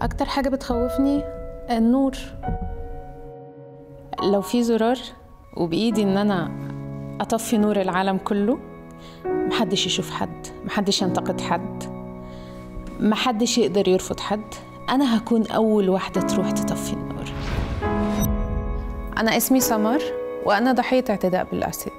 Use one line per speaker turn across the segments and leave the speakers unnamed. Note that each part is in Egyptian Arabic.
اكتر حاجه بتخوفني النور لو في زرار وبايدي ان انا اطفي نور العالم كله محدش يشوف حد محدش ينتقد حد محدش يقدر يرفض حد انا هكون اول واحده تروح تطفي النور انا اسمي سمر وانا ضحيه اعتداء بالاسيد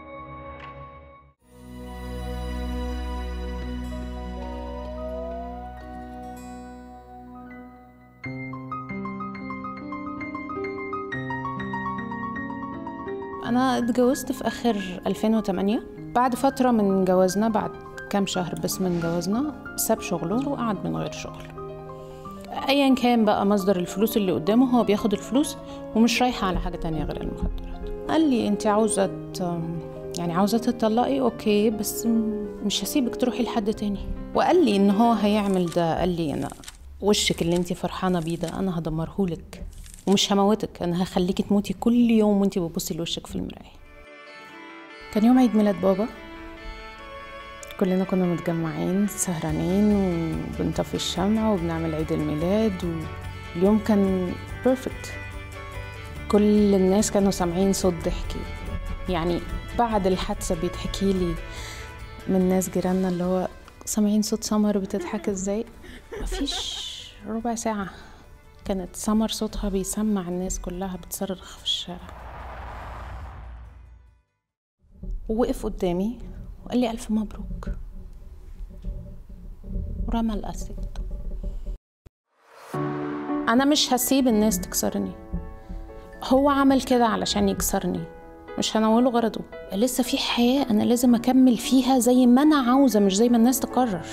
أنا اتجوزت في آخر 2008 بعد فترة من جوازنا بعد كام شهر بس من جوازنا ساب شغله وقعد من غير شغل أيا كان بقى مصدر الفلوس اللي قدامه هو بياخد الفلوس ومش رايحة على حاجة تانية غير المخدرات قال لي أنت عاوزة ت- يعني عاوزة تطلقي أوكي بس م- مش هسيبك تروحي لحد تاني وقال لي إن هو هيعمل ده قال لي أنا وشك اللي أنت فرحانة بيه ده أنا هدمرهولك ومش هموتك انا هخليكي تموتي كل يوم وانتي بتبصي لوشك في المرايه كان يوم عيد ميلاد بابا كلنا كنا متجمعين سهرانين وبنطفي الشمع وبنعمل عيد الميلاد واليوم كان بيرفكت كل الناس كانوا سامعين صوت ضحكي يعني بعد الحادثة بيتحكي لي من ناس جيراننا اللي هو سامعين صوت سمر بتضحك ازاي مفيش ربع ساعة كانت سمر صوتها بيسمع الناس كلها بتصرخ في الشارع ووقف قدامي وقال لي ألف مبروك ورمى الأسد أنا مش هسيب الناس تكسرني هو عمل كده علشان يكسرني مش هنوله غرضه لسه في حياة أنا لازم أكمل فيها زي ما أنا عاوزة مش زي ما الناس تقرر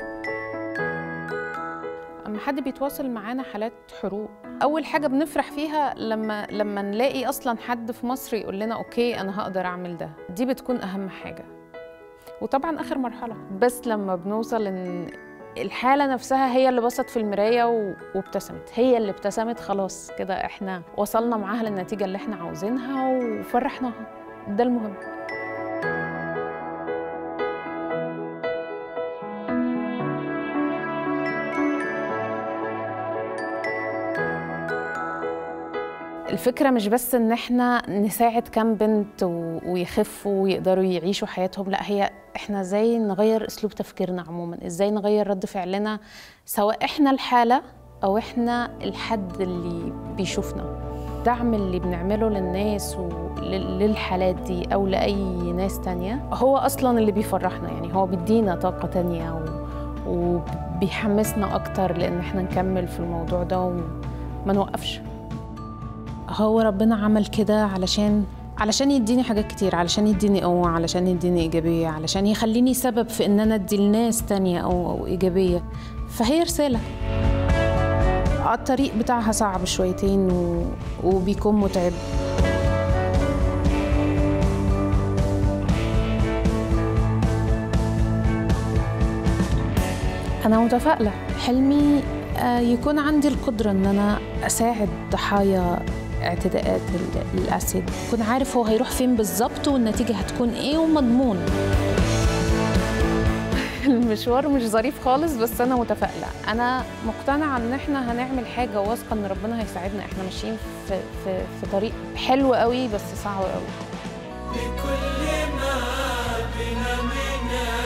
اما حد بيتواصل معانا حالات حروق اول حاجه بنفرح فيها لما لما نلاقي اصلا حد في مصر يقول لنا اوكي انا هقدر اعمل ده دي بتكون اهم حاجه وطبعا اخر مرحله بس لما بنوصل ان الحالة نفسها هي اللي بصت في المراية و- وابتسمت هي اللي ابتسمت خلاص كده احنا وصلنا معاها للنتيجة اللي احنا عاوزينها وفرحناها ده المهم الفكرة مش بس إن إحنا نساعد كام بنت و- ويخفوا ويقدروا يعيشوا حياتهم لا هي إحنا إزاي نغير أسلوب تفكيرنا عموما إزاي نغير رد فعلنا سواء إحنا الحالة أو إحنا الحد اللي بيشوفنا الدعم اللي بنعمله للناس وللحالات دي أو لأي ناس تانية هو أصلا اللي بيفرحنا يعني هو بيدينا طاقة تانية و... وبيحمسنا أكتر لأن إحنا نكمل في الموضوع ده وما نوقفش هو ربنا عمل كده علشان علشان يديني حاجات كتير علشان يديني قوة علشان يديني إيجابية علشان يخليني سبب في إن أنا أدي لناس تانية أو, أو إيجابية فهي رسالة آه، الطريق بتاعها صعب شويتين و... وبيكون متعب أنا متفائلة حلمي آه، يكون عندي القدرة إن أنا أساعد ضحايا اعتداءات ال- الأسد يكون عارف هو هيروح فين بالظبط والنتيجة هتكون إيه ومضمون المشوار مش ظريف خالص بس أنا متفائلة أنا مقتنعة إن إحنا هنعمل حاجة واثقة إن ربنا هيساعدنا إحنا ماشيين في, في, في طريق حلو قوي بس صعب قوي
بكل ما بنا من